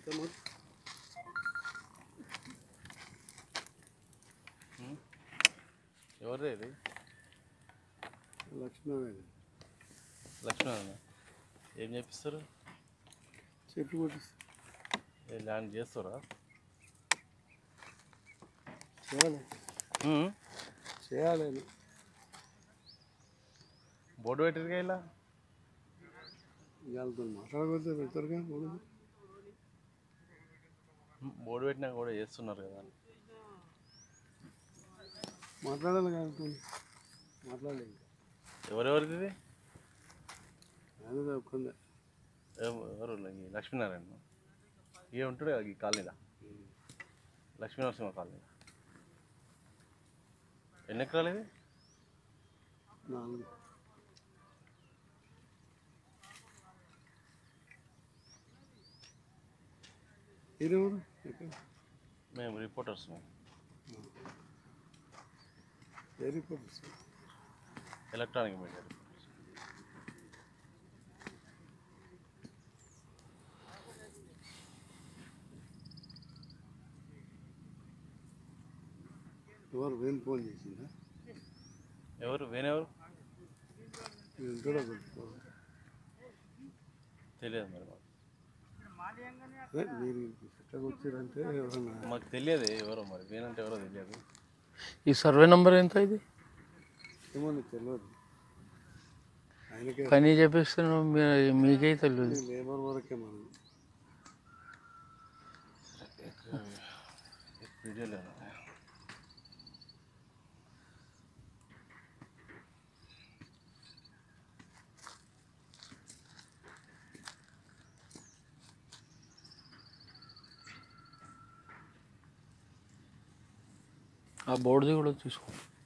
ఇస్తామా ఎవరిది ఇది లక్ష్మీనారాయణ లక్ష్మణ ఏం చేపిస్తారు చెట్టు కొట్టిస్తా ఏ ల్యాండ్ చేస్తారా చేయాలి చేయాలి బోర్డు పెట్టిరుగా ఇలా వాళ్ళతో మాట్లాడకపోతే పెడతారుగా మూడు బోర్డు పెట్టినా కూడా చేస్తున్నారు కదా మాట్లాడాలి కాదు మాట్లాడలేదు ఎవరెవరిది ఇది ఆయన ఒక్కందే ఎవ- ఎవరు ఈ లక్ష్మీనారాయణ ఏ ఉంటాడు కదా ఈ కాలనీలో లక్ష్మీనరసింహ కాలనీ ఎన్ని ఎకరాలు ఇది నాలుగు ఇరువురు ఎక్కడ మేము రిపోర్టర్స్ మేము ఏ రిపోర్ట్ ఎలక్ట్రానిక్ మీడియా రిపోర్టర్స్ ఎవరు వేణు ఫోన్ చేసిందా ఎవరు వేనెవరు మీరు ఉంటాడో పెట్టుకోవాలి తెలియదు మరి మాకు అదే మీరు ఎక్కడికి వచ్చారంటే ఎవరన్నా మాకు తెలియదు ఎవరో మరి వేనంటే ఎవరో తెలియదు ఈ సర్వే నంబర్ ఎంత ఇది ఏమో నీకు తెలియదు ఆయనకే పని చేపిస్తున్నాం మీ- మీకే తెలియదు లేబర్ వరకే మనం వీడియో లేదు ఆ బోర్డుది కూడా తీసుకో